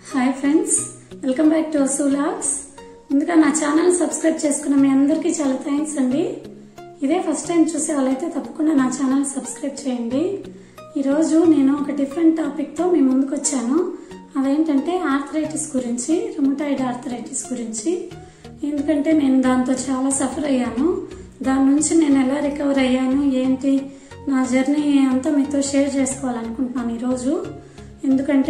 hi friends welcome back to logs ముందుగా నా channel subscribe చేసుకున్న మీ అందరికీ చాలా థ్యాంక్స్ అండి ఇదే ఫస్ట్ టైం చూసే వాళ్ళైతే తప్పకుండా నా ఛానల్ సబ్స్క్రైబ్ చేయండి ఈరోజు నేను ఒక డిఫరెంట్ టాపిక్తో మీ ముందుకు వచ్చాను అదేంటంటే ఆర్థరైటిస్ గురించి రుమటాయిడ్ ఆర్థరైటిస్ గురించి ఎందుకంటే నేను దాంతో చాలా సఫర్ అయ్యాను దాని నుంచి నేను ఎలా రికవర్ అయ్యాను ఏంటి నా జర్నీ అంతా మీతో షేర్ చేసుకోవాలనుకుంటున్నాను ఈరోజు ఎందుకంటే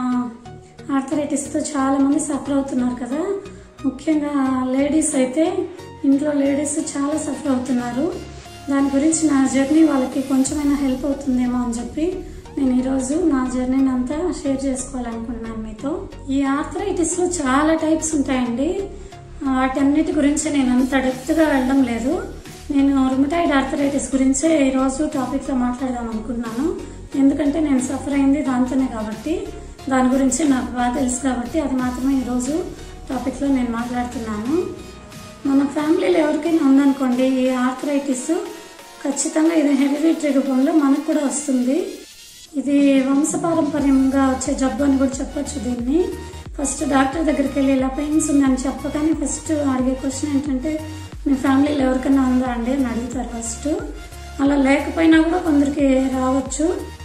ఆర్థరైటిస్తో చాలా మంది సఫర్ అవుతున్నారు కదా ముఖ్యంగా లేడీస్ అయితే ఇంట్లో లేడీస్ చాలా సఫర్ అవుతున్నారు దాని గురించి నా జర్నీ వాళ్ళకి కొంచెమైనా హెల్ప్ అవుతుందేమో అని చెప్పి నేను ఈరోజు నా జర్నీని అంతా షేర్ చేసుకోవాలనుకుంటున్నాను మీతో ఈ ఆర్థరైటిస్లో చాలా టైప్స్ ఉంటాయండి వాటన్నిటి గురించి నేను అంత డెప్త్గా వెళ్ళడం లేదు నేను రుమటాయిడ్ ఆర్థరైటిస్ గురించే ఈరోజు టాపిక్లో మాట్లాడదాం అనుకున్నాను ఎందుకంటే నేను సఫర్ అయింది దాంతోనే కాబట్టి దాని గురించి నాకు బాగా తెలుసు కాబట్టి అది మాత్రమే ఈరోజు టాపిక్లో నేను మాట్లాడుతున్నాను మన ఫ్యామిలీలో ఎవరికైనా ఉందనుకోండి ఈ ఆర్థరైటిస్ ఖచ్చితంగా ఇది హెరిడిటరీ రూపంలో మనకు కూడా వస్తుంది ఇది వంశపారంపర్యంగా వచ్చే జబ్బు అని కూడా చెప్పొచ్చు దీన్ని ఫస్ట్ డాక్టర్ దగ్గరికి వెళ్ళి ఇలా పెయిన్స్ ఉందని చెప్పగానే ఫస్ట్ అడిగే క్వశ్చన్ ఏంటంటే మీ ఫ్యామిలీలో ఎవరికైనా ఉందా అండి అని అడుగుతారు ఫస్ట్ అలా లేకపోయినా కూడా కొందరికి రావచ్చు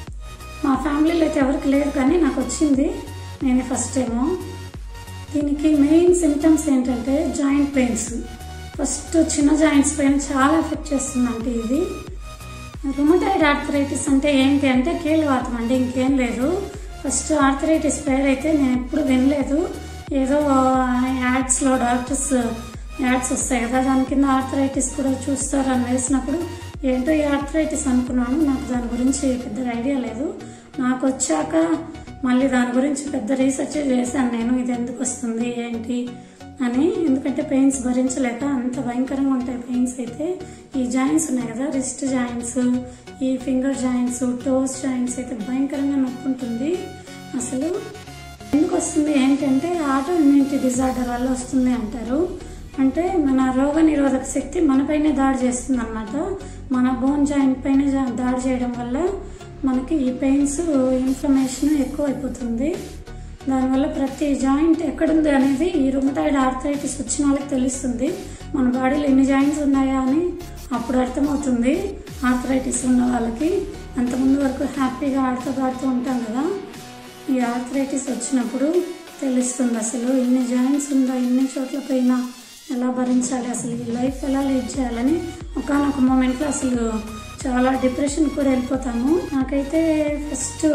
మా ఫ్యామిలీలో అయితే ఎవరికి లేదు కానీ నాకు వచ్చింది నేను ఫస్ట్ ఏమో దీనికి మెయిన్ సిమ్టమ్స్ ఏంటంటే జాయింట్ పెయిన్స్ ఫస్ట్ చిన్న జాయింట్స్ పెయిన్ చాలా ఎఫెక్ట్ చేస్తుందంటే ఇది రుమటాయిడ్ ఆర్థరైటిస్ అంటే ఏంటి అంటే కీళ్ళవాతం అండి ఇంకేం లేదు ఫస్ట్ ఆర్థరైటిస్ పేరు అయితే నేను ఎప్పుడు వినలేదు ఏదో యాడ్స్లో డాక్టర్స్ యాడ్స్ వస్తాయి కదా దాని కింద ఆర్థరైటిస్ కూడా చూస్తారు అని వేసినప్పుడు ఏంటో ఈ ఆర్థరైటిస్ అనుకున్నాను నాకు దాని గురించి పెద్దగా ఐడియా లేదు నాకు వచ్చాక మళ్ళీ దాని గురించి పెద్ద రీసెర్చ్ చేశాను నేను ఇది ఎందుకు వస్తుంది ఏంటి అని ఎందుకంటే పెయిన్స్ భరించలేక అంత భయంకరంగా ఉంటాయి పెయిన్స్ అయితే ఈ జాయింట్స్ ఉన్నాయి కదా రిస్ట్ జాయింట్స్ ఈ ఫింగర్ జాయింట్స్ టోస్ జాయింట్స్ అయితే భయంకరంగా నొప్పి ఉంటుంది అసలు ఎందుకు వస్తుంది ఏంటంటే ఆటో ఇమ్యూనిటీ డిజార్డర్ వల్ల వస్తుంది అంటారు అంటే మన రోగ నిరోధక శక్తి మనపైనే దాడి చేస్తుంది అనమాట మన బోన్ జాయింట్ పైన దాడి చేయడం వల్ల మనకి ఈ పెయిన్స్ ఇన్ఫ్లమేషన్ ఎక్కువ అయిపోతుంది దానివల్ల ప్రతి జాయింట్ ఎక్కడుంది అనేది ఈ రుమటాయిడ్ ఆర్థరైటిస్ వచ్చిన వాళ్ళకి తెలుస్తుంది మన బాడీలో ఎన్ని జాయింట్స్ ఉన్నాయా అని అప్పుడు అర్థమవుతుంది ఆర్థరైటిస్ ఉన్న వాళ్ళకి అంతకుముందు వరకు హ్యాపీగా ఆడుతూ పాడుతూ ఉంటాం కదా ఈ ఆర్థరైటిస్ వచ్చినప్పుడు తెలుస్తుంది అసలు ఇన్ని జాయింట్స్ ఉందా ఇన్ని చోట్ల పైన ఎలా భరించాలి అసలు ఈ లైఫ్ ఎలా లీడ్ చేయాలని ఒకనొక మూమెంట్లో అసలు చాలా డిప్రెషన్ కూడా వెళ్ళిపోతాము నాకైతే ఫస్ట్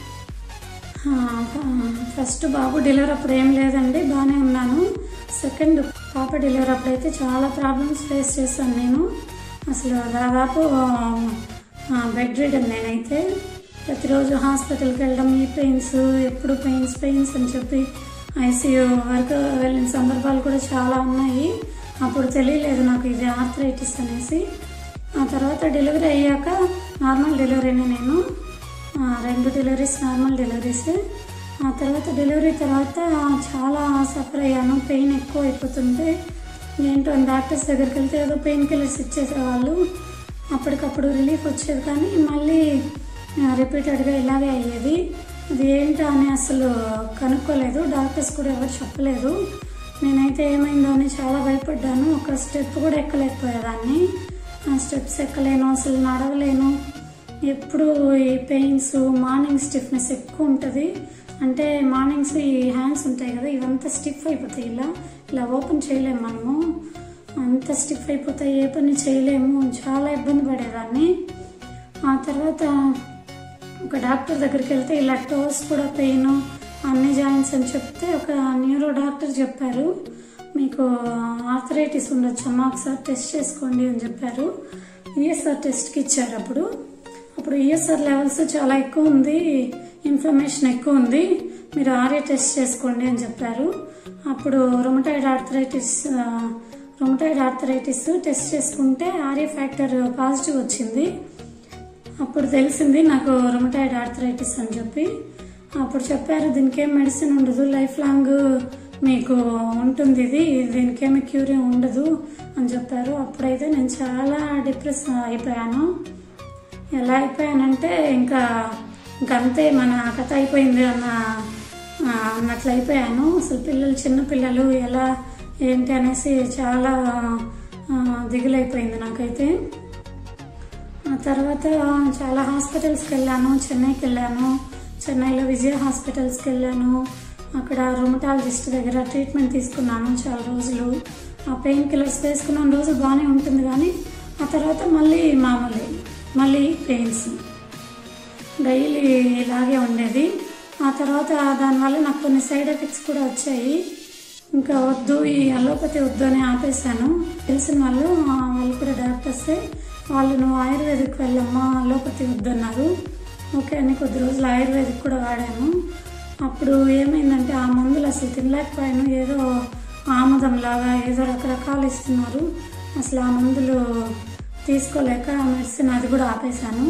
ఫస్ట్ బాబు డెలివరీ అప్పుడు ఏం లేదండి బాగానే ఉన్నాను సెకండ్ పాప డెలివరీ అప్పుడు అయితే చాలా ప్రాబ్లమ్స్ ఫేస్ చేశాను నేను అసలు దాదాపు బెడ్ రీడన్ నేనైతే ప్రతిరోజు హాస్పిటల్కి వెళ్ళడం ఈ పెయిన్స్ ఎప్పుడు పెయిన్స్ పెయిన్స్ అని చెప్పి ఐసీయూ వరకు వెళ్ళిన సందర్భాలు కూడా చాలా ఉన్నాయి అప్పుడు తెలియలేదు నాకు ఇది ఆర్థరైటిస్ అనేసి ఆ తర్వాత డెలివరీ అయ్యాక నార్మల్ డెలివరీనే నేను రెండు డెలివరీస్ నార్మల్ డెలివరీస్ ఆ తర్వాత డెలివరీ తర్వాత చాలా సఫర్ అయ్యాను పెయిన్ ఎక్కువ అయిపోతుంటే ఏంటో డాక్టర్స్ దగ్గరికి వెళ్తే ఏదో పెయిన్ కిల్లర్స్ ఇచ్చేసేవాళ్ళు అప్పటికప్పుడు రిలీఫ్ వచ్చేది కానీ మళ్ళీ రిపీటెడ్గా ఇలాగే అయ్యేది అది ఏంటో అని అసలు కనుక్కోలేదు డాక్టర్స్ కూడా ఎవరు చెప్పలేదు నేనైతే ఏమైందో అని చాలా భయపడ్డాను ఒక స్టెప్ కూడా ఎక్కలేకపోయేదాన్ని ఆ స్టెప్స్ ఎక్కలేను అసలు నడవలేను ఎప్పుడు ఈ పెయిన్స్ మార్నింగ్ స్టిఫ్నెస్ ఎక్కువ ఉంటుంది అంటే మార్నింగ్స్ ఈ హ్యాండ్స్ ఉంటాయి కదా ఇవంతా స్టిఫ్ అయిపోతాయి ఇలా ఇలా ఓపెన్ చేయలేము మనము అంత స్టిఫ్ అయిపోతాయి ఏ పని చేయలేము చాలా ఇబ్బంది పడేదాన్ని ఆ తర్వాత ఒక డాక్టర్ దగ్గరికి వెళ్తే ఇలా టోస్ కూడా పెయిన్ అన్ని జాయింట్స్ అని చెప్తే ఒక న్యూరో డాక్టర్ చెప్పారు మీకు ఆర్థరైటిస్ ఉండొచ్చమ్మా ఒకసారి టెస్ట్ చేసుకోండి అని చెప్పారు ఈఎస్ఆర్ టెస్ట్కి ఇచ్చారు అప్పుడు అప్పుడు ఈఎస్ఆర్ లెవెల్స్ చాలా ఎక్కువ ఉంది ఇన్ఫ్లమేషన్ ఎక్కువ ఉంది మీరు ఆర్ఏ టెస్ట్ చేసుకోండి అని చెప్పారు అప్పుడు rheumatoid arthritis rheumatoid arthritis test చేసుకుంటే ఆర్ఏ ఫ్యాక్టర్ పాజిటివ్ వచ్చింది అప్పుడు తెలిసింది నాకు రొమటాయిడ్ ఆర్థరైటిస్ అని చెప్పి అప్పుడు చెప్పారు దీనికి ఏం మెడిసిన్ ఉండదు లైఫ్ లాంగ్ మీకు ఉంటుంది ఇది దీనికేమి క్యూర్ ఉండదు అని చెప్పారు అప్పుడైతే నేను చాలా డిప్రెస్ అయిపోయాను ఎలా అయిపోయానంటే ఇంకా ఇంకంతే మన కథ అయిపోయింది అన్న ఆ, ఆ, అన్నట్లు అయిపోయాను అసలు పిల్లలు చిన్న పిల్లలు ఎలా ఏంటి అనేసి చాలా ఆ, దిగులైపోయింది నాకైతే ఆ తర్వాత చాలా హాస్పిటల్స్కి వెళ్ళాను చెన్నైకి వెళ్ళాను చెన్నైలో విజయ హాస్పిటల్స్కి వెళ్ళాను అక్కడ రొమటాలజిస్ట్ దగ్గర ట్రీట్మెంట్ తీసుకున్నాను చాలా రోజులు ఆ పెయిన్ కిల్లర్స్ వేసుకున్న రోజు బాగానే ఉంటుంది కానీ ఆ తర్వాత మళ్ళీ మామూలు మళ్ళీ పెయిన్స్ డైలీ ఇలాగే ఉండేది ఆ తర్వాత దానివల్ల నాకు కొన్ని సైడ్ ఎఫెక్ట్స్ కూడా వచ్చాయి ఇంకా వద్దు ఈ అలోపతి వద్దు అని ఆపేశాను తెలిసిన వాళ్ళు ఆ, వాళ్ళు కూడా డాక్టర్సే వాళ్ళు నువ్వు ఆయుర్వేదిక్ వెళ్ళమ్మా అలోపతి వద్దన్నారు ఓకే అని కొద్ది రోజులు ఆయుర్వేదిక్ కూడా వాడాను అప్పుడు ఏమైందంటే ఆ మందులు అసలు తినలేకపోయాను ఏదో ఆముదం లాగా ఏదో రకరకాలు ఇస్తున్నారు అసలు ఆ మందులు తీసుకోలేక మెడిసిన్ అది కూడా ఆపేశాను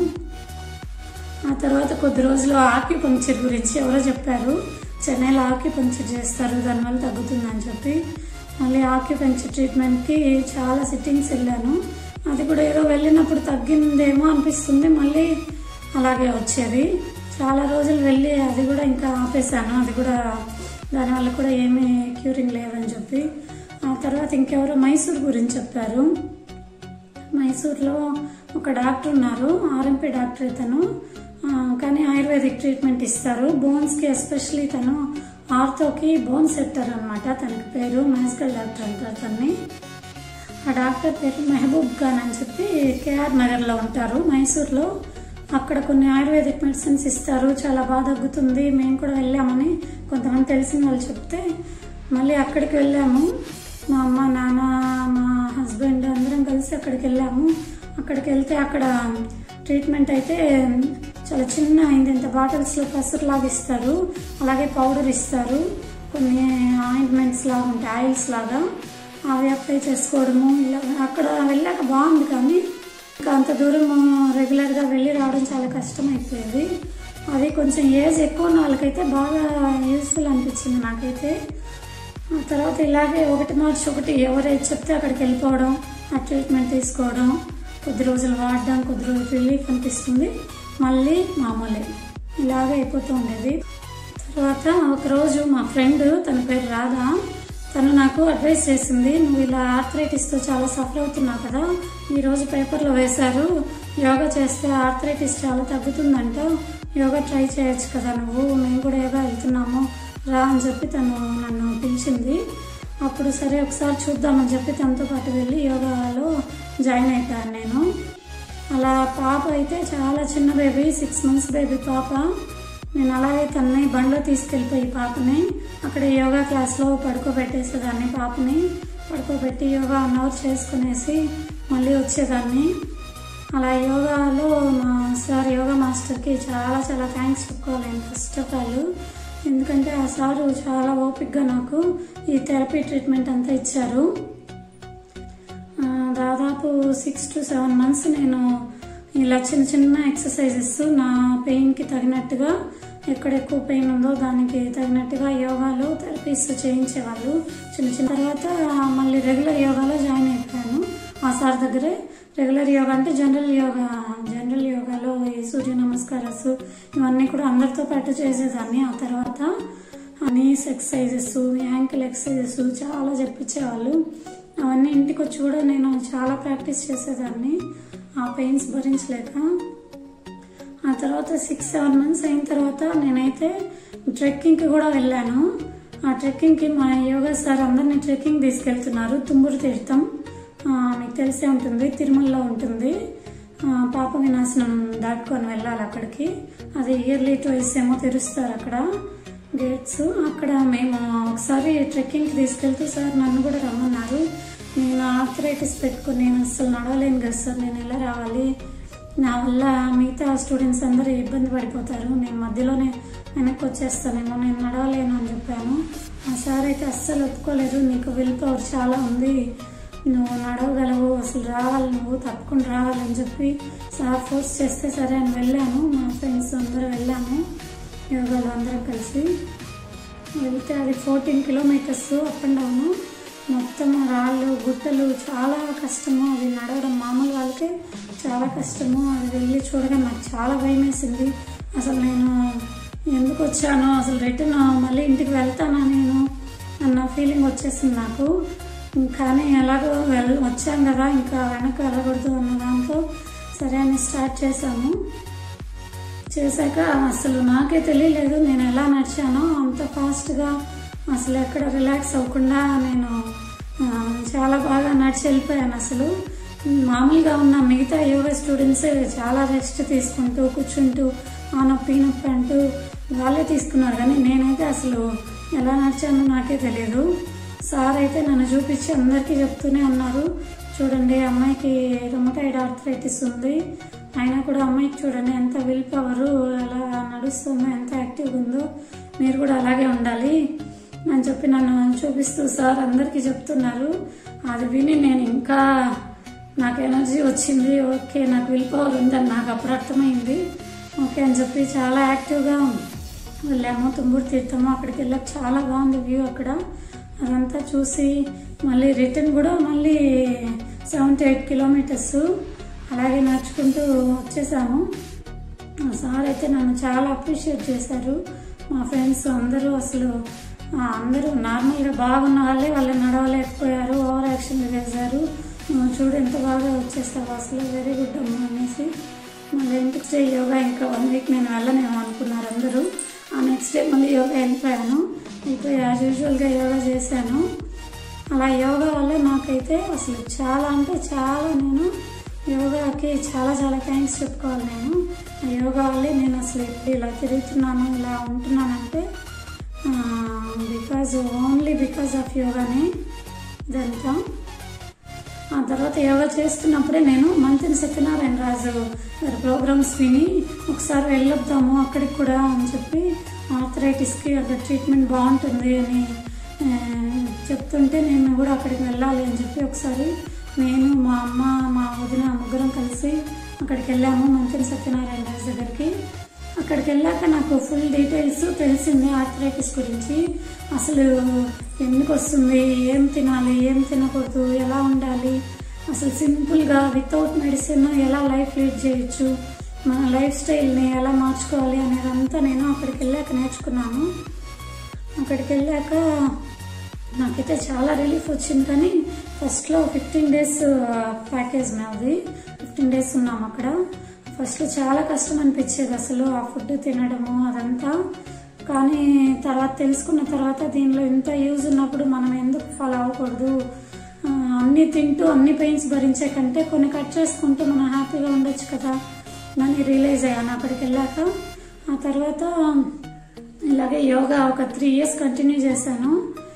ఆ తర్వాత కొద్ది రోజులు ఆక్యుపంక్చర్ గురించి ఎవరో చెప్పారు చెన్నైలో ఆక్యుపంక్చర్ చేస్తారు దానివల్ల తగ్గుతుందని చెప్పి మళ్ళీ ఆక్యుపంక్చర్ ట్రీట్మెంట్కి చాలా సిట్టింగ్స్ వెళ్ళాను అది కూడా ఏదో వెళ్ళినప్పుడు తగ్గిందేమో అనిపిస్తుంది మళ్ళీ అలాగే వచ్చేది చాలా రోజులు వెళ్ళి అది కూడా ఇంకా ఆపేశాను అది కూడా దానివల్ల కూడా ఏమీ క్యూరింగ్ లేదని చెప్పి ఆ తర్వాత ఇంకెవరో మైసూర్ గురించి చెప్పారు మైసూర్లో ఒక డాక్టర్ ఉన్నారు ఆర్ఎంపీ డాక్టర్ ఇతను ఆ, కానీ ఆయుర్వేదిక్ ట్రీట్మెంట్ ఇస్తారు బోన్స్కి ఎస్పెషలీ తను ఆర్థోకి బోన్ సెట్టర్ అనమాట తనకి పేరు మ్యాజికల్ డాక్టర్ అంటారు తన్ని ఆ డాక్టర్ పేరు మెహబూబ్ ఖాన్ అని చెప్పి కేఆర్ నగర్లో ఉంటారు మైసూర్లో అక్కడ కొన్ని ఆయుర్వేదిక్ మెడిసిన్స్ ఇస్తారు చాలా బాగా తగ్గుతుంది మేము కూడా వెళ్ళామని కొంతమంది తెలిసిన వాళ్ళు చెప్తే మళ్ళీ అక్కడికి వెళ్ళాము మా అమ్మ నాన్న మా హస్బెండ్ అందరం కలిసి అక్కడికి వెళ్ళాము అక్కడికి వెళ్తే అక్కడ ట్రీట్మెంట్ అయితే చాలా చిన్న అయింది ఇంత బాటిల్స్లో పసురులాగా ఇస్తారు అలాగే పౌడర్ ఇస్తారు కొన్ని ఆయింట్మెంట్స్ లాగా ఉంటాయి ఆయిల్స్ లాగా అవి అప్లై చేసుకోవడము ఇలా అక్కడ వెళ్ళాక బాగుంది కానీ ఇంకా అంత దూరం రెగ్యులర్గా వెళ్ళి రావడం చాలా కష్టం అయిపోయేది అది కొంచెం ఏజ్ ఎక్కువ ఉన్న వాళ్ళకైతే బాగా యూస్ఫుల్ అనిపించింది నాకైతే ఆ తర్వాత ఇలాగే ఒకటి మార్చి ఒకటి ఎవరైతే చెప్తే అక్కడికి వెళ్ళిపోవడం ఆ ట్రీట్మెంట్ తీసుకోవడం కొద్ది రోజులు వాడడం కొద్ది రోజులు రిలీఫ్ అనిపిస్తుంది మళ్ళీ మామూలే ఇలాగే అయిపోతూ ఉండేది తర్వాత ఒకరోజు మా ఫ్రెండ్ తన పేరు రాధా తను నాకు అడ్వైస్ చేసింది నువ్వు ఇలా ఆర్థరైటిస్తో చాలా సఫర్ అవుతున్నావు కదా ఈరోజు పేపర్లో వేశారు యోగా చేస్తే ఆర్థరైటిస్ చాలా తగ్గుతుందంట యోగా ట్రై చేయొచ్చు కదా నువ్వు మేము కూడా యోగా వెళ్తున్నాము రా అని చెప్పి తను నన్ను పిలిచింది అప్పుడు సరే ఒకసారి చూద్దామని చెప్పి తనతో పాటు వెళ్ళి యోగాలో జాయిన్ అయిపోయాను నేను అలా పాప అయితే చాలా చిన్న బేబీ సిక్స్ మంత్స్ బేబీ పాప నేను అలాగే తనని బండ్లో తీసుకెళ్ళిపోయి పాపని అక్కడ యోగా క్లాస్లో పడుకోబెట్టేసేదాన్ని పాపని పడుకోబెట్టి యోగా వన్ అవర్ చేసుకునేసి మళ్ళీ వచ్చేదాన్ని అలా యోగాలో మా సార్ యోగా మాస్టర్కి చాలా చాలా థ్యాంక్స్ చెప్పుకోవాలి ఫస్ట్ ఆఫ్ ఆల్ ఎందుకంటే ఆ సారు చాలా ఓపిక్గా నాకు ఈ థెరపీ ట్రీట్మెంట్ అంతా ఇచ్చారు ఆ, దాదాపు సిక్స్ టు సెవెన్ మంత్స్ నేను ఇలా చిన్న చిన్న ఎక్సర్సైజెస్ నా పెయిన్కి తగినట్టుగా ఎక్కడ ఎక్కువ పెయిన్ ఉందో దానికి తగినట్టుగా యోగాలో థెరపీస్ చేయించేవాళ్ళు చిన్న చిన్న తర్వాత మళ్ళీ రెగ్యులర్ యోగాలో జాయిన్ అయిపోయాను ఆ సార్ దగ్గరే రెగ్యులర్ యోగా అంటే జనరల్ యోగా జనరల్ యోగాలో ఈ సూర్య నమస్కారాలు ఇవన్నీ కూడా అందరితో పాటు చేసేదాన్ని ఆ తర్వాత నీస్ ఎక్సర్సైజెస్ యాంకిల్ ఎక్సర్సైజెస్ చాలా చెప్పించేవాళ్ళు అవన్నీ ఇంటికి వచ్చి కూడా నేను చాలా ప్రాక్టీస్ చేసేదాన్ని ఆ పెయిన్స్ భరించలేక ఆ తర్వాత సిక్స్ సెవెన్ మంత్స్ అయిన తర్వాత నేనైతే ట్రెక్కింగ్కి కూడా వెళ్ళాను ఆ ట్రెక్కింగ్కి మా యోగా సార్ అందరినీ ట్రెక్కింగ్ తీసుకెళ్తున్నారు తుమ్మూరు తీర్థం ఆ, మీకు తెలిసే ఉంటుంది తిరుమలలో ఉంటుంది ఆ, పాప వినాశనం దాటుకొని వెళ్ళాలి అక్కడికి అది ఇయర్లీ ట్వైస్ ఏమో తెరుస్తారు అక్కడ గేట్స్ అక్కడ మేము ఒకసారి ట్రెక్కింగ్కి తీసుకెళ్తూ సార్ నన్ను కూడా రమ్మన్నారు నేను ఆర్థరైటిస్ పెట్టుకుని నేను అసలు నడవలేను కదా సార్ నేను ఎలా రావాలి నా వల్ల మిగతా స్టూడెంట్స్ అందరూ ఇబ్బంది పడిపోతారు నేను మధ్యలోనే వెనక్కి వచ్చేస్తానేమో నేను నడవలేను అని చెప్పాను ఆ సార్ అయితే అస్సలు ఒప్పుకోలేదు నీకు విల్ పవర్ చాలా ఉంది నువ్వు నడవగలవు అసలు రావాలి నువ్వు తప్పకుండా రావాలని చెప్పి సార్ ఫోర్స్ చేస్తే సరే అని వెళ్ళాను మా ఫ్రెండ్స్ అందరూ వెళ్ళాము యోగాలో అందరం కలిసి వెళ్తే అది fourteen kilometres up and down మొత్తం రాళ్ళు గుట్టలు చాలా కష్టము అది నడవడం మామూలు వాళ్ళకి చాలా కష్టము అది వెళ్ళి చూడగా నాకు చాలా భయం వేసింది అసలు నేను ఎందుకు వచ్చానో అసలు రిటర్న్ మళ్ళీ ఇంటికి వెళ్తానా నేను అన్న ఫీలింగ్ వచ్చేసింది నాకు కానీ ఎలాగో వెల్ వచ్చాం కదా ఇంకా వెనక్కి వెళ్ళకూడదు అన్న దాంతో సరే అని స్టార్ట్ చేశాము చేశాక అసలు నాకే తెలియలేదు నేను ఎలా నడిచానో అంత ఫాస్ట్గా అసలు ఎక్కడ రిలాక్స్ అవ్వకుండా నేను ఆ, చాలా బాగా నడిచి వెళ్ళిపోయాను అసలు మామూలుగా ఉన్న మిగతా యోగా స్టూడెంట్స్ చాలా రెస్ట్ తీసుకుంటూ కూర్చుంటూ ఆ నొప్పి ఈ నొప్పి అంటూ వాళ్ళే తీసుకున్నారు కానీ నేనైతే అసలు ఎలా నడిచానో నాకే తెలియదు సార్ అయితే నన్ను చూపించి అందరికీ చెప్తూనే ఉన్నారు చూడండి అమ్మాయికి రొమటైడ్ ఆర్థరైటిస్ ఉంది అయినా కూడా అమ్మాయికి చూడండి ఎంత విల్ పవర్ ఎలా నడుస్తుందో ఎంత యాక్టివ్గా ఉందో మీరు కూడా అలాగే ఉండాలి అని చెప్పి నన్ను చూపిస్తూ సార్ అందరికీ చెప్తున్నారు అది విని నేను ఇంకా నాకు ఎనర్జీ వచ్చింది ఓకే నాకు విల్ పవర్ ఉందని నాకు అప్పుడు అర్థమైంది ఓకే అని చెప్పి చాలా యాక్టివ్గా వెళ్ళాము తుంబూరు తీర్థము అక్కడికి వెళ్ళాక చాలా బాగుంది వ్యూ అక్కడ అదంతా చూసి మళ్ళీ రిటర్న్ కూడా మళ్ళీ సెవెన్ టు ఎయిట్ కిలోమీటర్స్ అలాగే నడుచుకుంటూ వచ్చేసాము ఆ సార్ అయితే నన్ను చాలా అప్రిషియేట్ చేశారు మా ఫ్రెండ్స్ అందరూ అసలు ఆ, అందరూ నార్మల్గా బాగున్న వాళ్ళే వాళ్ళు నడవలేకపోయారు ఓవర్ యాక్షన్ చేశారు నువ్వు చూడు ఎంత బాగా వచ్చేస్తావు అసలు వెరీ గుడ్ అమ్మ అనేసి మళ్ళీ నెక్స్ట్ డే యోగా ఇంకా వన్ వీక్ నేను వెళ్ళనేమో అనుకున్నారు అందరూ ఆ నెక్స్ట్ డే మళ్ళీ యోగా వెళ్ళిపోయాను వెళ్ళిపోయి యాజ్ యూజువల్గా యోగా చేశాను అలా యోగా వల్ల నాకైతే అసలు చాలా అంటే చాలా నేను యోగాకి చాలా చాలా థ్యాంక్స్ చెప్పుకోవాలి నేను ఆ యోగా వల్లే నేను అసలు ఇప్పుడు ఇలా తిరుగుతున్నాను ఇలా ఉంటున్నానంటే బికాజ్ ఓన్లీ బికాజ్ ఆఫ్ యోగానే ఇదంతా ఆ తర్వాత యోగా చేస్తున్నప్పుడే నేను మంతిని సత్యనారాయణ రాజు గారి ప్రోగ్రామ్స్ విని ఒకసారి వెళ్ళొద్దాము అక్కడికి కూడా అని చెప్పి ఆర్థరైటిస్కి అక్కడ ట్రీట్మెంట్ బాగుంటుంది అని ఆ, చెప్తుంటే నేను కూడా అక్కడికి వెళ్ళాలి అని చెప్పి ఒకసారి నేను మా అమ్మ మా వదిన ముగ్గురం కలిసి అక్కడికి వెళ్ళాము మంతిని సత్యనారాయణ రాజు దగ్గరికి అక్కడికి వెళ్ళాక నాకు ఫుల్ డీటెయిల్స్ తెలిసింది ఆర్థరైటిస్ గురించి అసలు ఎందుకు వస్తుంది ఏం తినాలి ఏం తినకూడదు ఎలా ఉండాలి అసలు సింపుల్గా వితౌట్ మెడిసిన్ ఎలా లైఫ్ లీడ్ చేయొచ్చు మన లైఫ్ స్టైల్ని ఎలా మార్చుకోవాలి అనేదంతా నేను అక్కడికి వెళ్ళాక నేర్చుకున్నాను అక్కడికి వెళ్ళాక నాకైతే చాలా రిలీఫ్ వచ్చింది కానీ ఫస్ట్లో ఫిఫ్టీన్ డేస్ ప్యాకేజ్ నాది ఫిఫ్టీన్ డేస్ ఉన్నాం అక్కడ ఫస్ట్లో చాలా కష్టం అనిపించేది అసలు ఆ ఫుడ్ తినడము అదంతా కానీ తర్వాత తెలుసుకున్న తర్వాత దీనిలో ఇంత యూజ్ ఉన్నప్పుడు మనం ఎందుకు ఫాలో అవ్వకూడదు ఆ, అన్ని తింటూ అన్ని పెయిన్స్ భరించే కంటే కొన్ని కట్ చేసుకుంటూ మనం హ్యాపీగా ఉండొచ్చు కదా అని రియలైజ్ అయ్యాను అక్కడికి వెళ్ళాక ఆ తర్వాత ఇలాగే యోగా ఒక త్రీ ఇయర్స్ కంటిన్యూ చేశాను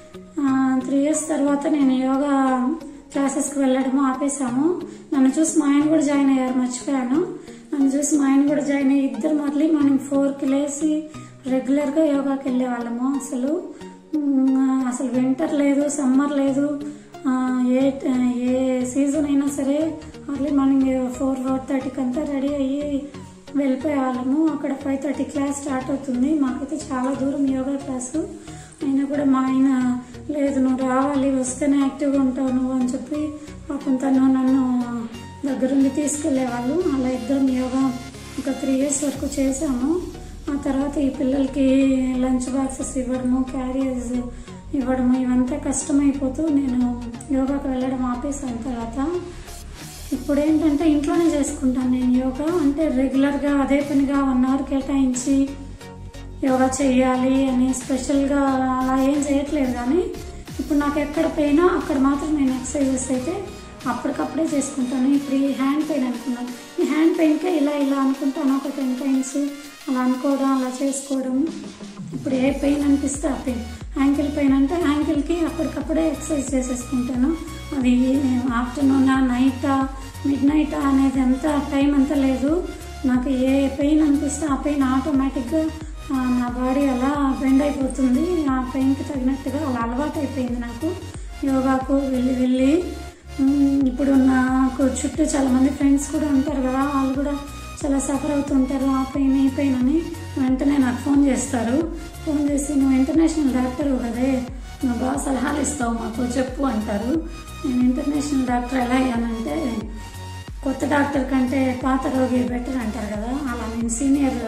త్రీ ఇయర్స్ తర్వాత నేను యోగా క్లాసెస్కి వెళ్ళడము ఆపేశాము నన్ను చూసి మా ఆయన కూడా జాయిన్ అయ్యారు మర్చిపోయాను నన్ను చూసి మా ఆయన కూడా జాయిన్ అయ్యి ఇద్దరు మళ్ళీ మార్నింగ్ ఫోర్కి లేచి రెగ్యులర్గా యోగాకి వెళ్ళే వాళ్ళము అసలు ఉమ్, అసలు వింటర్ లేదు సమ్మర్ లేదు ఆ, ఏ ఏ సీజన్ అయినా సరే అర్లీ మార్నింగ్ ఫోర్ ఫోర్ థర్టీకి అంతా రెడీ అయ్యి వెళ్ళిపోయే వాళ్ళము అక్కడ ఫైవ్ థర్టీ క్లాస్ స్టార్ట్ అవుతుంది మాకైతే చాలా దూరం యోగా క్లాసు అయినా కూడా మా ఆయన లేదు నువ్వు రావాలి వస్తేనే యాక్టివ్గా ఉంటావు నువ్వు అని చెప్పి పాపం తను నన్ను దగ్గరుండి తీసుకెళ్లేవాళ్ళు అలా ఇద్దరం యోగా ఒక త్రీ ఇయర్స్ వరకు చేశాము ఆ తర్వాత ఈ పిల్లలకి లంచ్ బాక్సెస్ ఇవ్వడము క్యారియర్స్ ఇవ్వడము ఇవంతా కష్టమైపోతూ నేను యోగాకి వెళ్ళడం ఆపేసాను తర్వాత ఇప్పుడు ఏంటంటే ఇంట్లోనే చేసుకుంటాను నేను యోగా అంటే రెగ్యులర్గా అదే పనిగా వన్ అవర్ కేటాయించి యోగా చేయాలి అని స్పెషల్గా అలా ఏం చేయట్లేదు కానీ ఇప్పుడు నాకు ఎక్కడ పోయినా అక్కడ మాత్రం నేను ఎక్సర్సైజెస్ అయితే అప్పటికప్పుడే చేసుకుంటాను ఇప్పుడు ఈ హ్యాండ్ పెయిన్ అనుకున్నాను ఈ హ్యాండ్ పెయిన్కే ఇలా ఇలా అనుకుంటాను ఒక టెన్ టైమ్స్ అలా అనుకోవడం అలా చేసుకోవడం ఇప్పుడు ఏ పెయిన్ అనిపిస్తే ఆ పెయిన్ యాంకిల్ పెయిన్ అంటే యాంకిల్కి అప్పటికప్పుడే ఎక్సర్సైజ్ చేసేసుకుంటాను అది ఆఫ్టర్నూనా నైటా మిడ్ నైటా అనేది అంత టైం అంతా లేదు నాకు ఏ పెయిన్ అనిపిస్తే ఆ పెయిన్ ఆటోమేటిక్గా ఆ, నా బాడీ అలా బెండ్ అయిపోతుంది ఆ పెయిన్కి తగినట్టుగా అలా అలవాటు అయిపోయింది నాకు యోగాకు వెళ్ళి వెళ్ళి ఉమ్, ఇప్పుడు నాకు చుట్టూ చాలా మంది ఫ్రెండ్స్ కూడా ఉంటారు కదా వాళ్ళు కూడా చాలా సఫర్ అవుతుంటారు ఆ పెయిన్ ఈ పెయిన్ అని వెంటనే నాకు ఫోన్ చేస్తారు ఫోన్ చేసి నువ్వు ఇంటర్నేషనల్ డాక్టర్ కదే నువ్వు బాగా సలహాలు ఇస్తావు మాకు చెప్పు అంటారు నేను ఇంటర్నేషనల్ డాక్టర్ ఎలా అయ్యానంటే కొత్త డాక్టర్ కంటే పాత రోగి బెటర్ అంటారు కదా అలా నేను సీనియర్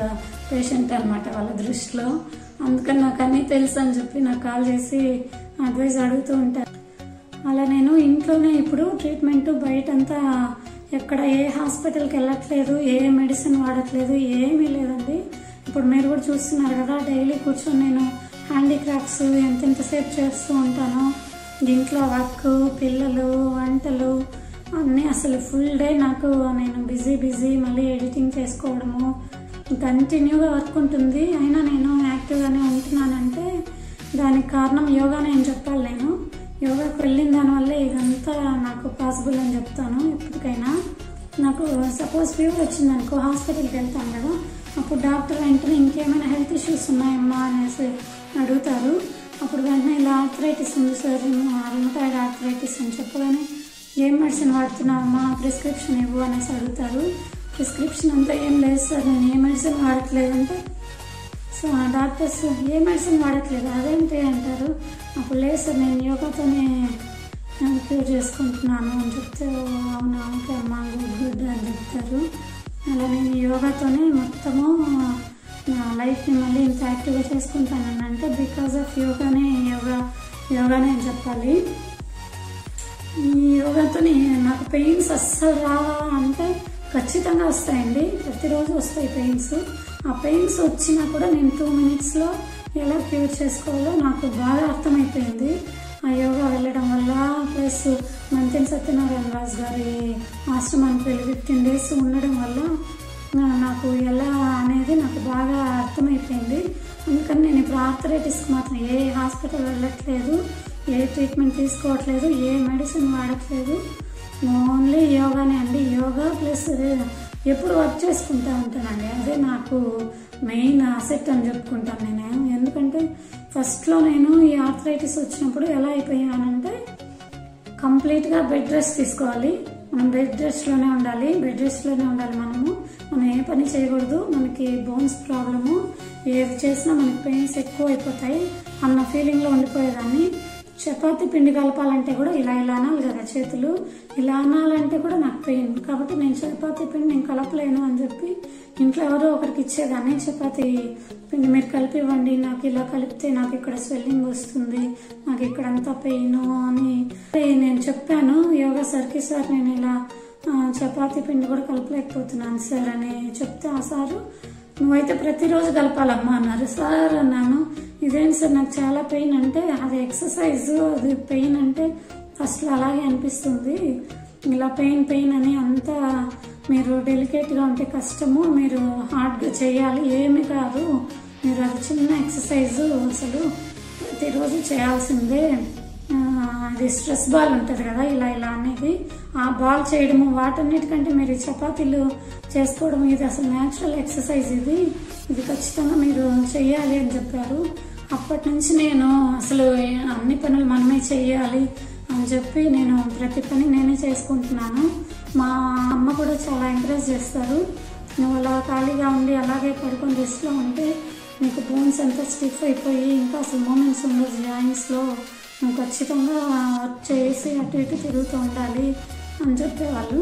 పేషెంట్ అనమాట వాళ్ళ దృష్టిలో అందుకని నాకు అన్నీ తెలుసు అని చెప్పి నాకు కాల్ చేసి అడ్వైస్ అడుగుతూ ఉంటారు అలా నేను ఇంట్లోనే ఇప్పుడు ట్రీట్మెంట్ బయటంతా ఎక్కడ ఏ హాస్పిటల్కి వెళ్ళట్లేదు ఏ మెడిసిన్ వాడట్లేదు ఏమీ లేదండి ఇప్పుడు మీరు కూడా చూస్తున్నారు కదా డైలీ కూర్చొని నేను హ్యాండీక్రాఫ్ట్స్ ఎంతెంతసేపు చేస్తూ ఉంటాను ఇంట్లో వర్క్ పిల్లలు వంటలు అన్నీ అసలు ఫుల్ డే నాకు నేను బిజీ బిజీ మళ్ళీ ఎడిటింగ్ చేసుకోవడము కంటిన్యూగా వర్క్ ఉంటుంది అయినా నేను యాక్టివ్గానే ఉంటున్నానంటే దానికి కారణం యోగానే అని చెప్పాలి నేను యోగాకు వెళ్ళిన దానివల్లే ఇదంతా నాకు పాసిబుల్ అని చెప్తాను ఎప్పటికైనా నాకు సపోజ్ ఫీవర్ వచ్చింది అనుకో హాస్పిటల్కి వెళ్తాను కదా అప్పుడు డాక్టర్ వెంటనే ఇంకేమైనా హెల్త్ ఇష్యూస్ ఉన్నాయమ్మా అనేసి అడుగుతారు అప్పుడు వెంటనే ఇలా ఆర్థరైటిస్ ఉంది సార్ రుమటాయిడ్ ఆర్థరైటిస్ అని చెప్పగానే ఏం మెడిసిన్ వాడుతున్నావమ్మా ప్రిస్క్రిప్షన్ ఇవ్వు అనేసి అడుగుతారు ప్రిస్క్రిప్షన్ అంతా ఏం లేదు సార్ నేను ఏ మెడిసిన్ వాడట్లేదంటే సో ఆ డాక్టర్స్ ఏ మెడిసిన్ వాడట్లేదు అదేంటి అంటారు అప్పుడు లేదు సార్ నేను యోగాతోనే క్యూర్ చేసుకుంటున్నాను అని చెప్తే "ఓ, అవునా ఓకే అమ్మా గుడ్ గుడ్ అని చెప్తారు అలా నేను యోగాతోనే మొత్తము నా లైఫ్ని మళ్ళీ ఇంత యాక్టివ్గా చేసుకుంటానని అంటే బికాస్ ఆఫ్ యోగానే యోగా యోగానే అని చెప్పాలి ఈ యోగాతో నాకు పెయిన్స్ అస్సలు రావా అంటే ఖచ్చితంగా వస్తాయండి ప్రతిరోజు వస్తాయి పెయిన్స్ ఆ పెయిన్స్ వచ్చినా కూడా నేను టూ మినిట్స్లో ఎలా క్యూర్ చేసుకోవాలో నాకు బాగా అర్థమైపోయింది ఆ యోగా వెళ్ళడం వల్ల ప్లస్ మంతెన్ సత్యనారాయణ రాజు గారి ఆశ్రమానికి వెళ్ళి ఫిఫ్టీన్ డేస్ ఉండడం వల్ల నా- నాకు ఎలా అనేది నాకు బాగా అర్థమైపోయింది అందుకని నేను ఇప్పుడు ఆర్థరైటిస్కి మాత్రం ఏ హాస్పిటల్ వెళ్ళట్లేదు ఏ ట్రీట్మెంట్ తీసుకోవట్లేదు ఏ మెడిసిన్ వాడట్లేదు ఓన్లీ యోగానే అండి యోగా ప్లస్ ఎప్పుడు వర్క్ చేసుకుంటా ఉంటానండి అదే నాకు మెయిన్ అసెట్ అని చెప్పుకుంటాను నేను ఎందుకంటే ఫస్ట్లో నేను ఈ ఆర్థరైటిస్ వచ్చినప్పుడు ఎలా అయిపోయానంటే కంప్లీట్గా బెడ్ రెస్ట్ తీసుకోవాలి మనం బెడ్ రెస్ట్లోనే ఉండాలి బెడ్ రెస్ట్లోనే ఉండాలి మనము మనం ఏ పని చేయకూడదు మనకి బోన్స్ ప్రాబ్లము ఏది చేసినా మనకి పెయిన్స్ ఎక్కువ అయిపోతాయి అన్న ఫీలింగ్లో ఉండిపోయేదాన్ని చపాతి పిండి కలపాలంటే కూడా ఇలా ఇలా అనాలి కదా చేతులు ఇలా అనాలంటే కూడా నాకు పెయిన్ కాబట్టి నేను చపాతి పిండి నేను కలపలేను అని చెప్పి ఇంట్లో ఎవరో ఒకరికి ఇచ్చేదాన్ని చపాతి పిండి మీరు కలిపి ఇవ్వండి నాకు ఇలా కలిపితే నాకు ఇక్కడ స్వెల్లింగ్ వస్తుంది నాకు ఇక్కడ అంతా పెయిన్ అని నేను చెప్పాను యోగా సార్కి సార్ నేను ఇలా ఆ, చపాతీ పిండి కూడా కలపలేకపోతున్నాను సార్ అని చెప్తే ఆ సారు నువ్వైతే ప్రతిరోజు కలపాలమ్మా అన్నారు సార్ అన్నాను ఇదేంటి సార్ నాకు చాలా పెయిన్ అంటే అది ఎక్సర్సైజ్ అది పెయిన్ అంటే ఫస్ట్ అలాగే అనిపిస్తుంది ఇలా పెయిన్ పెయిన్ అని అంతా మీరు డెలికేట్గా ఉంటే కష్టము మీరు హార్డ్గా చేయాలి ఏమి కాదు మీరు అది చిన్న ఎక్సర్సైజ్ అసలు ప్రతిరోజు చేయాల్సిందే ఆ, అది స్ట్రెస్ బాల్ ఉంటుంది కదా ఇలా ఇలా అనేది ఆ బాల్ చేయడము వాటన్నిటికంటే మీరు ఈ చపాతీలు చేసుకోవడం ఇది అసలు న్యాచురల్ ఎక్సర్సైజ్ ఇది ఇది ఖచ్చితంగా మీరు చెయ్యాలి అని చెప్పారు అప్పటి నుంచి నేను అసలు అన్ని పనులు మనమే చెయ్యాలి అని చెప్పి నేను ప్రతి పని నేనే చేసుకుంటున్నాను మా అమ్మ కూడా చాలా ఎంకరేజ్ చేస్తారు నువ్వు అలా ఖాళీగా ఉండి అలాగే పడుకొని రెస్ట్లో ఉంటే నీకు బోన్స్ అంతా స్టిఫ్ అయిపోయి ఇంకా అసలు మూమెంట్స్ ఉండదు జాయింట్స్లో నువ్వు ఖచ్చితంగా వర్క్ చేసి అటు ఇటు తిరుగుతూ ఉండాలి అని చెప్పేవాళ్ళు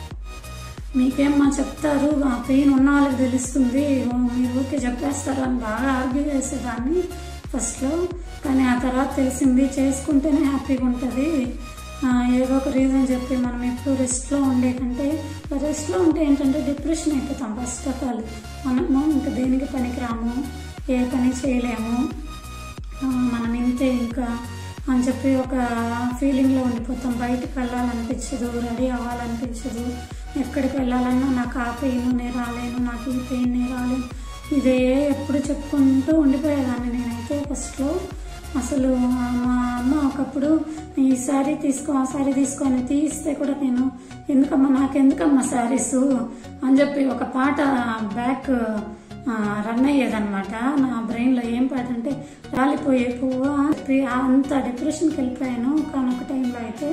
మీకేమ్మా చెప్తారు ఆ పెయిన్ ఉన్న వాళ్ళకి తెలుస్తుంది మీరు ఊరికే చెప్పేస్తారు అని బాగా ఆర్గ్యూ చేసేదాన్ని ఫస్ట్లో కానీ ఆ తర్వాత తెలిసింది చేసుకుంటేనే హ్యాపీగా ఉంటుంది ఆ, ఏదో ఒక రీజన్ చెప్పి మనం ఎప్పుడు రెస్ట్లో ఉండే కంటే రెస్ట్లో ఉంటే ఏంటంటే డిప్రెషన్ అయిపోతాం ఫస్ట్ ఆఫ్ ఆల్ మనము ఇంకా దేనికి పనికిరాము ఏ పని చేయలేము ఆ, మనం ఇంతే ఇంకా అని చెప్పి ఒక ఫీలింగ్లో ఉండిపోతాం బయటకు వెళ్ళాలనిపించదు రెడీ అవ్వాలనిపించదు ఎక్కడికి వెళ్ళాలన్నా నాకు ఆ పెయిన్ నేను రాలేను నాకు ఈ పెయిన్ నేను రాలేను ఇదే ఎప్పుడు చెప్పుకుంటూ ఉండిపోయేదాన్ని నేనైతే ఫస్ట్లో అసలు మా అమ్మ ఒకప్పుడు ఈ శారీ తీసుకో ఆ శారీ తీసుకో అని తీస్తే కూడా నేను ఎందుకమ్మా నాకెందుకమ్మా శారీస్ అని చెప్పి ఒక పాట బ్యాక్ ఆ, రన్ అయ్యేదన్నమాట నా బ్రెయిన్లో ఏం పాట అంటే రాలిపోయే పువ్వు అని చెప్పి అంత డిప్రెషన్కి వెళ్ళిపోయాను కానొక టైంలో అయితే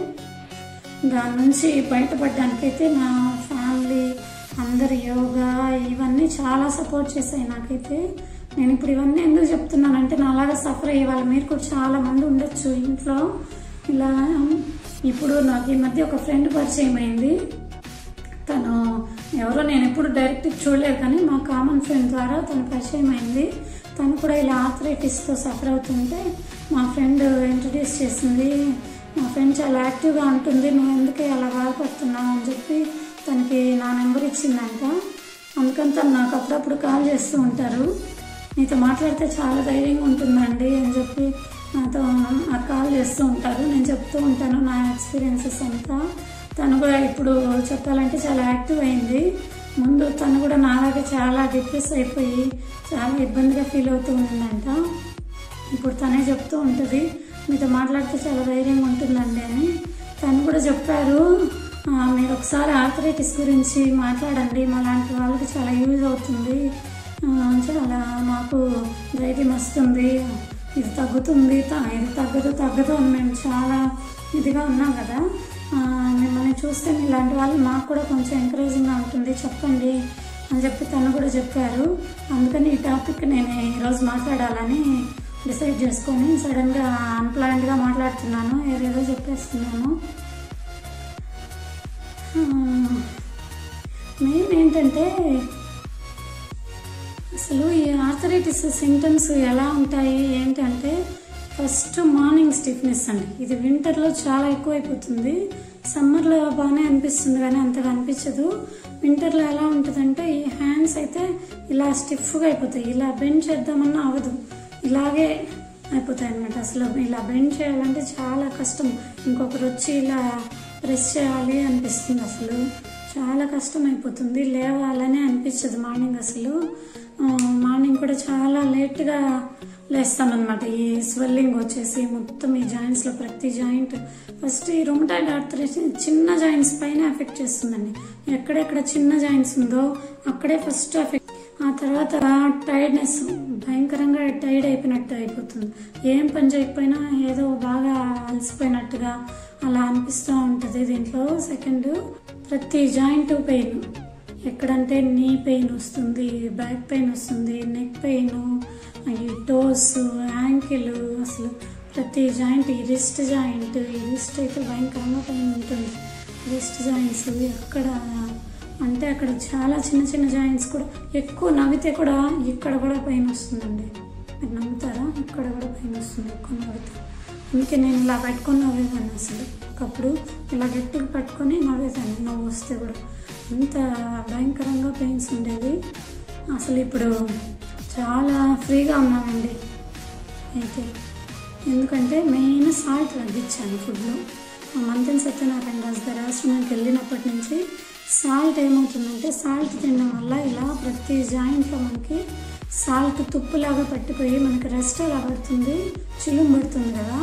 దాని నుంచి బయటపడడానికైతే నా ఫ్యామిలీ అందరి యోగా ఇవన్నీ చాలా సపోర్ట్ చేశాయి నాకైతే నేను ఇప్పుడు ఇవన్నీ ఎందుకు చెప్తున్నానంటే నా అలాగా సఫర్ అయ్యే వాళ్ళు మీరు కూడా చాలా మంది ఉండొచ్చు ఇంట్లో ఇలా ఇప్పుడు నాకు ఈ మధ్య ఒక ఫ్రెండ్ పరిచయం అయింది తను ఎవరో నేను ఎప్పుడు డైరెక్ట్ చూడలేదు కానీ మా కామన్ ఫ్రెండ్ ద్వారా తను పరిచయం అయింది తను కూడా ఇలా ఆర్థరైటిస్తో సఫర్ అవుతుంటే మా ఫ్రెండ్ ఇంట్రడ్యూస్ చేసింది మా ఫ్రెండ్ చాలా యాక్టివ్గా ఉంటుంది నువ్వు ఎందుకే అలా బాధపడుతున్నావు అని చెప్పి తనకి నా నెంబర్ ఇచ్చిందంట అందుకని తను నాకు అప్పుడప్పుడు కాల్ చేస్తూ ఉంటారు నీతో మాట్లాడితే చాలా ధైర్యంగా ఉంటుందండి అని చెప్పి నాతో నాకు కాల్ చేస్తూ ఉంటారు నేను చెప్తూ ఉంటాను నా ఎక్స్పీరియన్సెస్ అంతా తను కూడా ఇప్పుడు చెప్పాలంటే చాలా యాక్టివ్ అయింది ముందు తను కూడా నాలాగే చాలా డిప్రెస్ అయిపోయి చాలా ఇబ్బందిగా ఫీల్ అవుతూ ఉందంట ఇప్పుడు తనే చెప్తూ ఉంటుంది మీతో మాట్లాడితే చాలా ధైర్యంగా ఉంటుందండి అని తను కూడా చెప్పారు "ఆ, మీరు ఒకసారి ఆర్థరైటిస్ గురించి మాట్లాడండి మా లాంటి వాళ్ళకి చాలా యూజ్ అవుతుంది ఆ, చాలా మాకు ధైర్యం వస్తుంది ఇది తగ్గుతుంది త- ఇది తగ్గదు తగ్గదు అని మేము చాలా ఇదిగా ఉన్నాం కదా ఆ, మిమ్మల్ని చూస్తే ఇలాంటి వాళ్ళు మాకు కూడా కొంచెం ఎంకరేజింగ్గా ఉంటుంది చెప్పండి అని చెప్పి తను కూడా చెప్పారు అందుకని ఈ టాపిక్ నేను ఈరోజు మాట్లాడాలని డిసైడ్ చేసుకొని సడన్గా అన్ప్లాన్డ్గా మాట్లాడుతున్నాను ఏదేదో చెప్పేస్తున్నాను మెయిన్ ఏంటంటే అసలు ఈ ఆర్థరైటిస్ సింటమ్స్ ఎలా ఉంటాయి ఏంటంటే ఫస్ట్ మార్నింగ్ స్టిఫ్నెస్ అండి ఇది వింటర్లో చాలా ఎక్కువైపోతుంది సమ్మర్లో బాగానే అనిపిస్తుంది కానీ అంతగా అనిపించదు వింటర్లో ఎలా ఉంటుందంటే ఈ హ్యాండ్స్ అయితే ఇలా స్టిఫ్గా అయిపోతాయి ఇలా బెండ్ చేద్దామన్నా అవ్వదు ఇలాగే అయిపోతాయి అనమాట అసలు ఇలా బెండ్ చేయాలంటే చాలా కష్టం ఇంకొకరు వచ్చి ఇలా ప్రెస్ చేయాలి అనిపిస్తుంది అసలు చాలా కష్టం అయిపోతుంది లేవాలనే అనిపించదు మార్నింగ్ అసలు ఆ, మార్నింగ్ కూడా చాలా లేట్గా లేస్తామన్నమాట ఈ స్వెల్లింగ్ వచ్చేసి మొత్తం ఈ జాయింట్స్లో ప్రతి జాయింట్ ఫస్ట్ ఈ రొమటాయిడ్ ఆర్థరైటిస్ చిన్న జాయింట్స్ పైన ఎఫెక్ట్ చేస్తుందండి ఎక్కడెక్కడ చిన్న జాయింట్స్ ఉందో అక్కడే ఫస్ట్ ఎఫెక్ట్ ఆ తర్వాత టైర్డ్నెస్ భయంకరంగా టైర్డ్ అయిపోయినట్టు అయిపోతుంది ఏం పని చేయకపోయినా ఏదో బాగా అలసిపోయినట్టుగా అలా అనిపిస్తూ ఉంటుంది దీంట్లో సెకండ్ ప్రతి జాయింట్ పెయిన్ ఎక్కడంటే నీ పెయిన్ వస్తుంది బ్యాక్ పెయిన్ వస్తుంది నెక్ పెయిన్ ఈ టోస్ యాంకిల్ అసలు ప్రతి జాయింట్ ఈ రిస్ట్ జాయింట్ ఈ రిస్ట్ అయితే భయంకరంగా పెయిన్ ఉంటుంది రిస్ట్ జాయింట్స్ ఎక్కడ అంటే అక్కడ చాలా చిన్న చిన్న జాయింట్స్ కూడా ఎక్కువ నవ్వితే కూడా ఇక్కడ కూడా పెయిన్ వస్తుందండి మీరు నమ్ముతారా ఇక్కడ కూడా పెయిన్ వస్తుంది ఎక్కువ నవ్వితే అందుకే నేను ఇలా పెట్టుకొని నవ్వేదాన్ని అసలు ఒకప్పుడు ఇలా గట్టిగా పట్టుకొని నవ్వేదాన్ని నవ్వు వస్తే కూడా అంత భయంకరంగా పెయిన్స్ ఉండేవి అసలు ఇప్పుడు చాలా ఫ్రీగా ఉన్నామండి అయితే ఎందుకంటే మెయిన్ సాల్ట్ తగ్గించాను ఫుడ్లో మంతెన్ సత్యనారాయణ రాజు గారి ఆశ్రమానికి వెళ్ళినప్పటి నుంచి సాల్ట్ ఏమవుతుందంటే సాల్ట్ తినడం వల్ల ఇలా ప్రతి జాయింట్లో మనకి సాల్ట్ తుప్పులాగా పట్టిపోయి మనకి రెస్ట్ అలా పడుతుంది చిలుం పడుతుంది కదా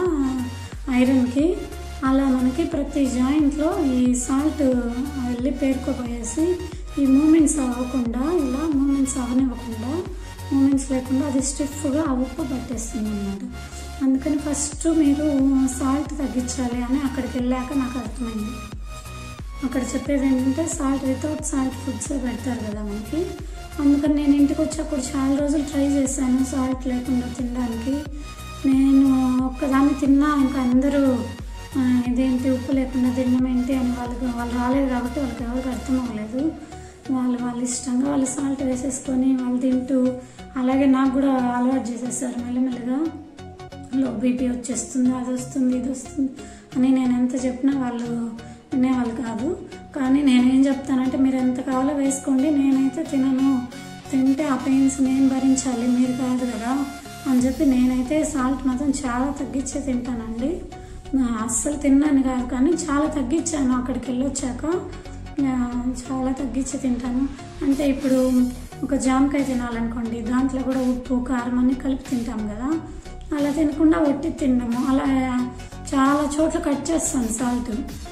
ఐరన్కి అలా మనకి ప్రతి జాయింట్లో ఈ సాల్ట్ వెళ్ళి పేరుకోపోయేసి ఈ మూమెంట్స్ అవ్వకుండా ఇలా మూమెంట్స్ అవ్వనివ్వకుండా మూమెంట్స్ లేకుండా అది స్టిఫ్గా ఆ ఉప్పు పట్టేస్తుంది అనమాట అందుకని ఫస్ట్ మీరు సాల్ట్ తగ్గించాలి అని అక్కడికి వెళ్ళాక నాకు అర్థమైంది అక్కడ చెప్పేది ఏంటంటే సాల్ట్ వితౌట్ సాల్ట్ ఫుడ్స్ పెడతారు కదా మనకి అందుకని నేను ఇంటికి వచ్చి చాలా రోజులు ట్రై చేశాను సాల్ట్ లేకుండా తినడానికి నేను ఒక్కదాన్ని తిన్నా ఇంకా అందరూ ఆ, ఇదేంటి ఉప్పు లేకుండా తినడం ఏంటి అని వాళ్ళకి వాళ్ళు రాలేదు కాబట్టి వాళ్ళకి ఎవరికి అర్థం అవ్వలేదు వాళ్ళు వాళ్ళ ఇష్టంగా వాళ్ళు సాల్ట్ వేసేసుకొని వాళ్ళు తింటూ అలాగే నాకు కూడా అలవాటు చేసేసారు మెల్లమెల్లగా లో బీపీ వచ్చేస్తుంది అది వస్తుంది ఇది వస్తుంది అని నేను ఎంత చెప్పినా వాళ్ళు వినేవాళ్ళు కాదు కానీ నేనేం చెప్తానంటే మీరు ఎంత కావాలో వేసుకోండి నేనైతే తినను తింటే ఆ పెయిన్స్ నేను భరించాలి మీరు కాదు కదా అని చెప్పి నేనైతే సాల్ట్ మాత్రం చాలా తగ్గించే తింటానండి నా అస్సలు తిన్నాను కాదు కానీ చాలా తగ్గించాను అక్కడికి వెళ్ళొచ్చాక ఆ, చాలా తగ్గించి తింటాను అంటే ఇప్పుడు ఒక జామకాయ తినాలనుకోండి దాంట్లో కూడా ఉప్పు కారం అన్ని కలిపి తింటాం కదా అలా తినకుండా ఒట్టి తినడము అలా చాలా చోట్ల కట్ చేస్తాను సాల్ట్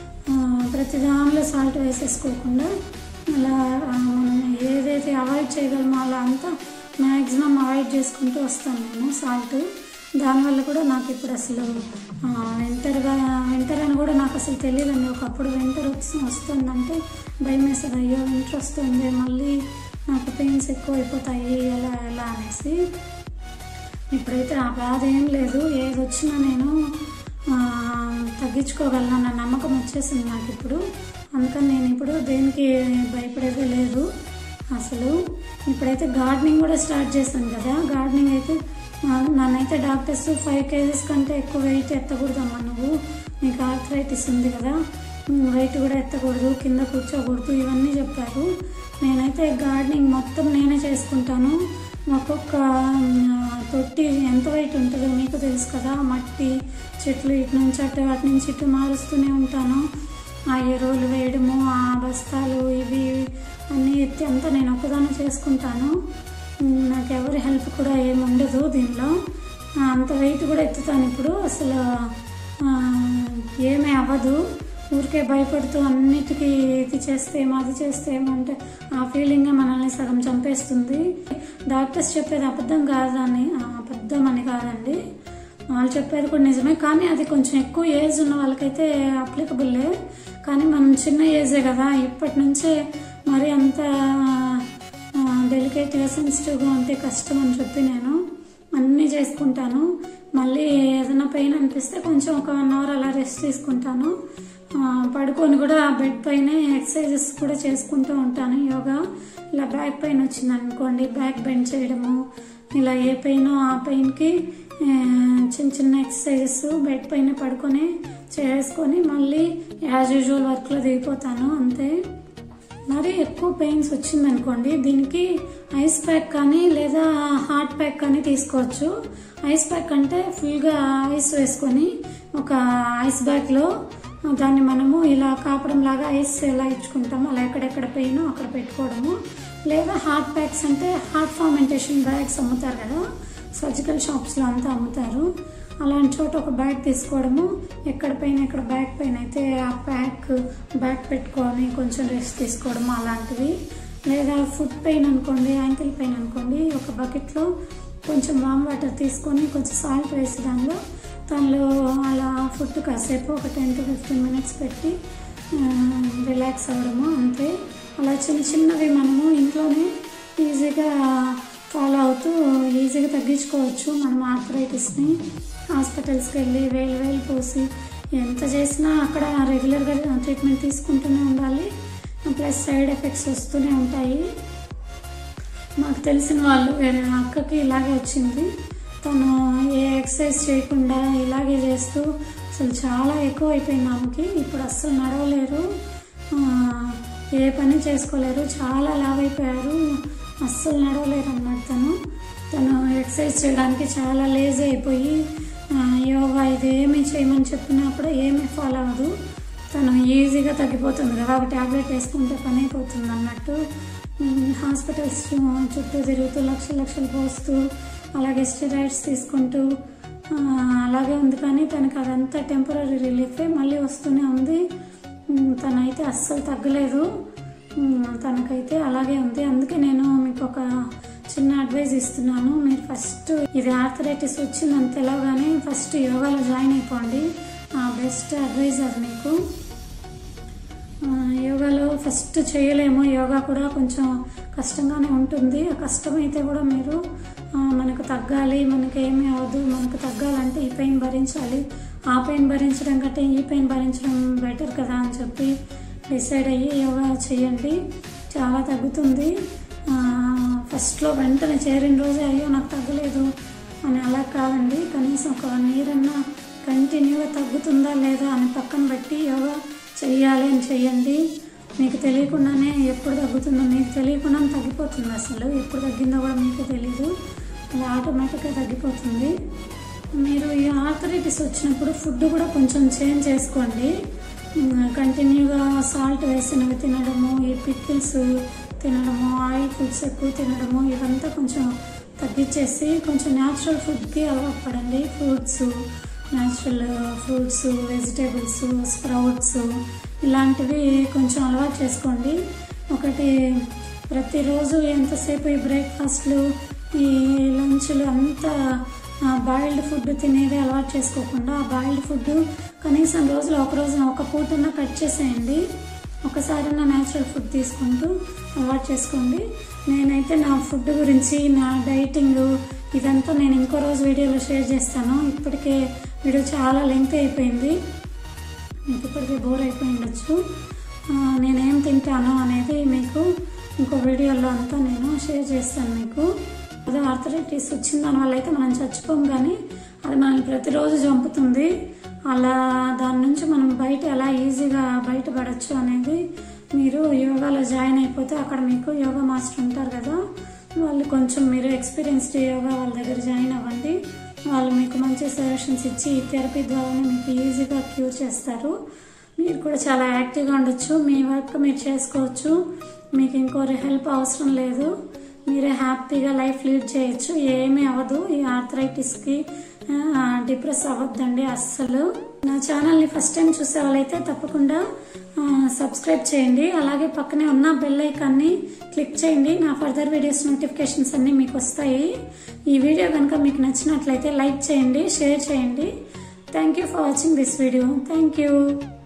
ప్రతి దానిలో సాల్ట్ వేసేసుకోకుండా అలా ఆ, మనం ఏదైతే అవాయిడ్ చేయగలమో అలా అంతా మ్యాక్సిమం అవాయిడ్ చేసుకుంటూ వస్తాను నేను సాల్ట్ దానివల్ల కూడా నాకు ఇప్పుడు అసలు ఆ, వింటర్గా వింటర్ అని కూడా నాకు అసలు తెలియదండి ఒకప్పుడు వింటర్ వచ్చి వస్తుందంటే భయం వేస్తుంది అయ్యో వింటర్ వస్తుంది మళ్ళీ నాకు పెయిన్స్ ఎక్కువ అయిపోతాయి ఎలా ఎలా అనేసి ఇప్పుడైతే ఆ బాధ ఏం లేదు ఏది వచ్చినా నేను ఆ, తగ్గించుకోగలను అన్న నమ్మకం వచ్చేసింది నాకు ఇప్పుడు అందుకని నేను ఇప్పుడు దేనికి భయపడేదే లేదు అసలు ఇప్పుడైతే గార్డెనింగ్ కూడా స్టార్ట్ చేశాను కదా గార్డెనింగ్ అయితే నా- నన్నైతే డాక్టర్స్ ఫైవ్ కేజీస్ కంటే ఎక్కువ వెయిట్ ఎత్తకూడదమ్మా నువ్వు నీకు ఆర్థరైటిస్ ఉంది కదా వెయిట్ కూడా ఎత్తకూడదు కింద కూర్చోకూడదు ఇవన్నీ చెప్పారు నేనైతే గార్డెనింగ్ మొత్తం నేనే చేసుకుంటాను ఒక్కొక్క ఆ, తొట్టి ఎంత వెయిట్ ఉంటుందో మీకు తెలుసు కదా మట్టి చెట్లు ఇటు నుంచి అటు అటు నుంచి ఇటు మారుస్తూనే ఉంటాను ఆ ఎరువులు వేయడము ఆ బస్తాలు ఇవి ఇవి అన్నీ ఎత్తి అంతా నేను ఒక్కదాన్ని చేసుకుంటాను ఉమ్, నాకు ఎవరి హెల్ప్ కూడా ఏమి ఉండదు దీనిలో ఆ, అంత వెయిట్ కూడా ఎత్తుతాను ఇప్పుడు అసలు ఆ, ఏమీ అవ్వదు ఊరికే భయపడుతూ అన్నిటికీ ఇది చేస్తేమో అది చేస్తేమో అంటే ఆ ఫీలింగ్ మనల్ని సగం చంపేస్తుంది డాక్టర్స్ చెప్పేది అబద్ధం కాదని ఆ, అబద్ధం అని కాదండి వాళ్ళు చెప్పేది కూడా నిజమే కానీ అది కొంచెం ఎక్కువ ఏజ్ ఉన్న వాళ్ళకైతే అప్లికబుల్లే కానీ మనం చిన్న ఏజే కదా ఇప్పటి నుంచే మరి అంత డెలికేట్గా సెన్సిటివ్గా ఉంటే కష్టం అని చెప్పి నేను అన్నీ చేసుకుంటాను మళ్ళీ ఏదైనా పెయిన్ అనిపిస్తే కొంచెం ఒక వన్ అవర్ అలా రెస్ట్ తీసుకుంటాను ఆ, పడుకొని కూడా బెడ్ పైనే ఎక్సర్సైజెస్ కూడా చేసుకుంటూ ఉంటాను యోగా ఇలా బ్యాక్ పెయిన్ వచ్చింది అనుకోండి బ్యాక్ బెండ్ చేయడము ఇలా ఏ పెయిన్ ఆ పెయిన్కి చిన్న చిన్న ఎక్సర్సైజెస్ బెడ్ పైన పడుకొని చేసుకొని మళ్ళీ యాజ్ యూజువల్ వర్క్లో దిగిపోతాను అంతే మరి ఎక్కువ పెయిన్స్ వచ్చిందనుకోండి దీనికి ఐస్ ప్యాక్ కానీ లేదా హాట్ ప్యాక్ కానీ తీసుకోవచ్చు ఐస్ ప్యాక్ అంటే ఫుల్గా ఐస్ వేసుకొని ఒక ఐస్ బ్యాగ్లో దాన్ని మనము ఇలా కాపడం లాగా ఐస్ ఎలా ఇచ్చుకుంటామో అలా ఎక్కడెక్కడ పెయిన్ అక్కడ పెట్టుకోవడము లేదా హాట్ ప్యాక్స్ అంటే హాట్ ఫార్మెంటేషన్ బ్యాగ్స్ అమ్ముతారు కదా సర్జికల్ షాప్స్లో అంతా అమ్ముతారు అలాంటి చోట ఒక బ్యాగ్ తీసుకోవడము ఎక్కడ పైన ఎక్కడ బ్యాగ్ పైన అయితే ఆ ప్యాక్ బ్యాగ్ పెట్టుకొని కొంచెం రెస్ట్ తీసుకోవడము అలాంటివి లేదా ఫుట్ పెయిన్ అనుకోండి యాంకిల్ పెయిన్ అనుకోండి ఒక బకెట్లో కొంచెం వామ్ వాటర్ తీసుకొని కొంచెం సాల్ట్ వేసి దానిలో దానిలో అలా ఫుడ్ కాసేపు ఒక టెన్ టు ఫిఫ్టీన్ మినిట్స్ పెట్టి రిలాక్స్ అవ్వడము అంతే అలా చిన్న చిన్నవి మనము ఇంట్లోనే ఈజీగా ఫాలో అవుతూ ఈజీగా తగ్గించుకోవచ్చు మనం ఆర్థరైటిస్ని హాస్పిటల్స్కి వెళ్ళి వేలు వేలు పోసి ఎంత చేసినా అక్కడ రెగ్యులర్గా ట్రీట్మెంట్ తీసుకుంటూనే ఉండాలి ప్లస్ సైడ్ ఎఫెక్ట్స్ వస్తూనే ఉంటాయి మాకు తెలిసిన వాళ్ళు వేరే అక్కకి ఇలాగే వచ్చింది తను ఏ ఎక్సర్సైజ్ చేయకుండా ఇలాగే చేస్తూ అసలు చాలా ఎక్కువ అయిపోయింది ఆమెకి ఇప్పుడు అస్సలు నడవలేరు ఆ, ఏ పని చేసుకోలేరు చాలా లావ్ అయిపోయారు అస్సలు నడవలేరు అన్నమాట తను తను ఎక్సర్సైజ్ చేయడానికి చాలా లేజీ అయిపోయి ఆ, యోగా ఇది ఏమి చేయమని చెప్పినా కూడా ఏమీ ఫాలో అవ్వదు తను ఈజీగా తగ్గిపోతుంది కదా ఒక ట్యాబ్లెట్ వేసుకుంటే పని అయిపోతుంది అన్నట్టు ఉమ్, హాస్పిటల్స్ చు- చుట్టూ తిరుగుతూ లక్షలు లక్షలు పోస్తూ అలాగే స్టెరాయిడ్స్ తీసుకుంటూ ఆ, అలాగే ఉంది కానీ తనకి అదంతా టెంపరీ రిలీఫే మళ్ళీ వస్తూనే ఉంది ఉమ్, తనైతే అస్సలు తగ్గలేదు ఉమ్, తనకైతే అలాగే ఉంది అందుకే నేను మీకు ఒక చిన్న అడ్వైజ్ ఇస్తున్నాను మీరు ఫస్ట్ ఇది ఆర్థరైటిస్ వచ్చిందని తెలవగానే ఫస్ట్ యోగాలో జాయిన్ అయిపోండి బెస్ట్ అడ్వైజ్ అది మీకు ఆ, యోగాలో ఫస్ట్ చేయలేము యోగా కూడా కొంచెం కష్టంగానే ఉంటుంది ఆ కష్టమైతే కూడా మీరు ఆ, మనకు తగ్గాలి మనకి ఏమీ అవ్వదు మనకు తగ్గాలంటే ఈ పెయిన్ భరించాలి ఆ పెయిన్ భరించడం కంటే ఈ పెయిన్ భరించడం బెటర్ కదా అని చెప్పి డిసైడ్ అయ్యి యోగా చేయండి చాలా తగ్గుతుంది ఆ, ఫస్ట్లో వెంటనే చేరిన రోజే అయ్యో నాకు తగ్గలేదు అని అలా కాదండి కనీసం ఒక వన్ ఇయర్ అన్నా కంటిన్యూగా తగ్గుతుందా లేదా అని పక్కన పెట్టి యోగా చెయ్యాలి అని చెయ్యండి మీకు తెలియకుండానే ఎప్పుడు తగ్గుతుందో మీకు తెలియకుండానే తగ్గిపోతుంది అసలు ఎప్పుడు తగ్గిందో కూడా మీకు తెలియదు అలా ఆటోమేటిక్గా తగ్గిపోతుంది మీరు ఈ ఆర్థరైటిస్ వచ్చినప్పుడు ఫుడ్ కూడా కొంచెం చేంజ్ చేసుకోండి కంటిన్యూగా సాల్ట్ వేసినవి తినడము ఈ పికిల్స్ తినడము ఆయిల్ ఫుడ్స్ ఎక్కువ తినడము ఇవంతా కొంచెం తగ్గించేసి కొంచెం న్యాచురల్ ఫుడ్కి అలవాటు పడండి fruits natural fruits vegetables sprouts ఇలాంటివి కొంచెం అలవాటు చేసుకోండి ఒకటి ప్రతిరోజు ఎంతసేపు ఈ బ్రేక్ఫాస్ట్లు ఈ లంచ్లు అంతా బాయిల్డ్ ఫుడ్ తినేది అలవాటు చేసుకోకుండా ఆ బాయిల్డ్ ఫుడ్ కనీసం రోజులో ఒక రోజున ఒక పూటన్నా కట్ చేసేయండి ఒకసారైనా న్యాచురల్ ఫుడ్ తీసుకుంటూ అలవాటు చేసుకోండి నేనైతే నా ఫుడ్ గురించి నా డైటింగ్ ఇదంతా నేను ఇంకో రోజు వీడియోలో షేర్ చేస్తాను ఇప్పటికే వీడియో చాలా లెంగ్త్ అయిపోయింది మీకు ఇప్పటికే బోర్ అయిపోయి ఉండొచ్చు ఆ, నేనేం తింటాను అనేది మీకు ఇంకో వీడియోలో అంతా నేను షేర్ చేస్తాను మీకు అదే ఆర్థరైటిస్ వచ్చిన దానివల్ల అయితే మనం చచ్చిపోం కానీ అది మనల్ని ప్రతిరోజు చంపుతుంది అలా దాని నుంచి మనం బయట ఎలా ఈజీగా బయటపడచ్చు అనేది మీరు యోగాలో జాయిన్ అయిపోతే అక్కడ మీకు యోగా మాస్టర్ ఉంటారు కదా వాళ్ళు కొంచెం మీరు ఎక్స్పీరియన్స్డ్ యోగా వాళ్ళ దగ్గర జాయిన్ అవ్వండి వాళ్ళు మీకు మంచి సజెషన్స్ ఇచ్చి ఈ థెరపీ ద్వారానే మీకు ఈజీగా క్యూర్ చేస్తారు మీరు కూడా చాలా యాక్టివ్గా ఉండొచ్చు మీ వర్క్ మీరు చేసుకోవచ్చు మీకు ఇంకోరి హెల్ప్ అవసరం లేదు మీరే హ్యాపీగా లైఫ్ లీడ్ చేయొచ్చు ఏమీ అవ్వదు ఈ ఆర్థరైటిస్కి డిప్రెస్ అవ్వద్దండి అస్సలు నా ఛానల్ని ఫస్ట్ టైం చూసే వాళ్ళైతే తప్పకుండా ఆ, సబ్స్క్రైబ్ చేయండి అలాగే పక్కనే ఉన్న బెల్ ఐకాన్ని క్లిక్ చేయండి నా ఫర్దర్ వీడియోస్ నోటిఫికేషన్స్ అన్నీ మీకు వస్తాయి ఈ వీడియో కనుక మీకు నచ్చినట్లయితే లైక్ చేయండి షేర్ చేయండి thank you for watching this video thank you